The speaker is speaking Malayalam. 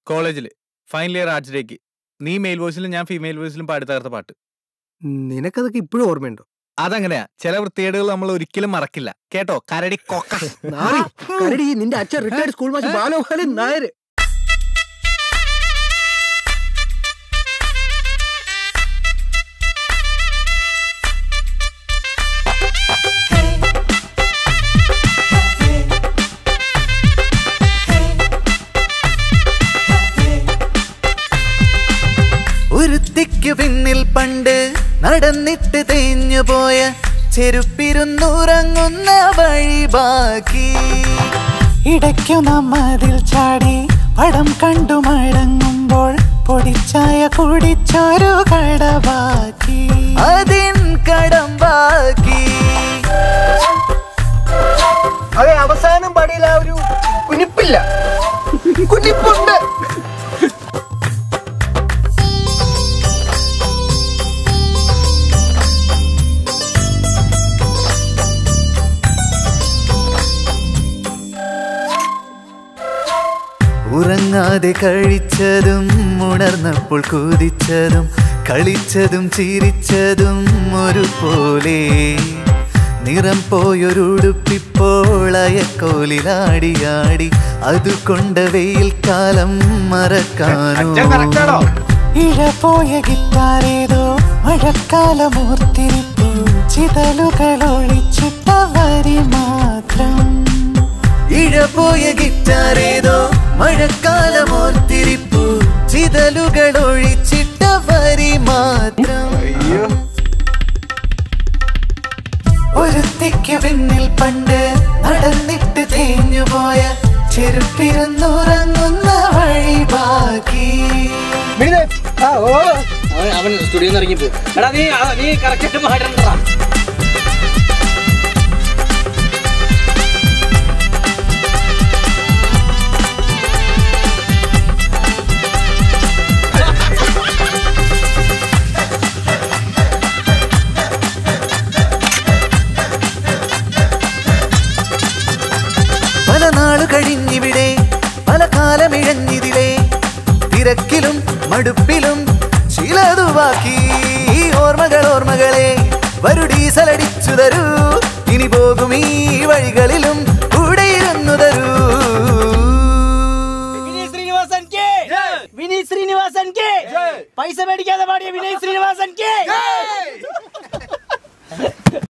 കോളേജിൽ ഫൈനൽ ഇയർ ആർട്സ് ഡേക്ക് നീ മെയിൽ വോയിസിലും ഞാൻ ഫീമെയിൽ വോയിസിലും പാടി തകർത്ത പാട്ട് നിനക്കതൊക്കെ ഇപ്പോഴും ഓർമ്മയുണ്ടോ അതങ്ങനെയാ ചില വൃത്തികേടുകൾ നമ്മൾ ഒരിക്കലും മറക്കില്ല കേട്ടോ കരടി കൊക്ക നാറി, കരടി നിന്റെ അച്ഛൻ റിട്ടയർഡ് സ്കൂൾ മാഷ് ബാലഗോപാലൻ നായർ ഒരുത്തിക്കു പിന്നിൽ പണ്ട് നടന്നിട്ട് തേഞ്ഞു പോയ ചെരുപ്പിരുന്നുറങ്ങുന്ന വഴി ബാക്കി ഇടയ്ക്കു നമ്മതിൽ ചാടി പടം കണ്ടു മടങ്ങുമ്പോൾ പൊടിച്ചായ കുടിച്ചൊരു കടബാക്കി അതിൻ കടം ബാക്കി അതെ അവസാനം പടിയിൽ ആ ഒരു കുനിപ്പില്ല കുനിപ്പുണ്ട് ഉറങ്ങാതെ കഴിച്ചതും ഉണർന്നപ്പോൾ കുതിച്ചതും കളിച്ചതും ചിരിച്ചതും ഒരുപോലെ നിറം പോയൊരുടുപ്പിപ്പോൾ അയക്കോലിലാടിയാടി അതുകൊണ്ട് വെയിൽ കാലം മറക്കാനോ ഇഴ പോയ ഗിത്താരേതോ മഴക്കാലമൂർത്തിരിപ്പു ചിതലുകൾ ഒഴിച്ചിട്ട വരി മാത്രം ഇഴപോയ ഗിറ്റാറേതോ മഴക്കാലമോർത്തിരിപ്പു ചിതലുകൾ ഒഴിച്ചിട്ട വരി മാത്രം ഒരുത്തിക്ക് പിന്നിൽ പണ്ട് നടന്നിട്ട് തേഞ്ഞുപോയ ചെരുപ്പിരുന്നുറങ്ങുന്ന വഴി ബാക്കി അവൻ സ്റ്റുഡിയോന്ന് ഇറങ്ങിപ്പോ എടാ നീ ആ, നീ കറക്റ്റ് പാടണ്ടാ പല നാളു കഴിഞ്ഞിവിടെ പല കാലമിഴഞ്ഞിതിലെ തിരക്കിലും മടുപ്പിലും ചിലതു ബാക്കി ഈ ഓർമ്മകൾ ഓർമ്മകളെ വരു ഡീസലടിച്ചു തരൂ ഇനി പോകും ഈ വഴികളിലും കൂടെ ഇരുന്നു തരൂ വിനീത് ശ്രീനിവാസൻ കെ വിനീത് ശ്രീനിവാസൻ കെ പൈസ മേടിക്കാതെ പാടിയ വിനീത് ശ്രീനിവാസൻ കെ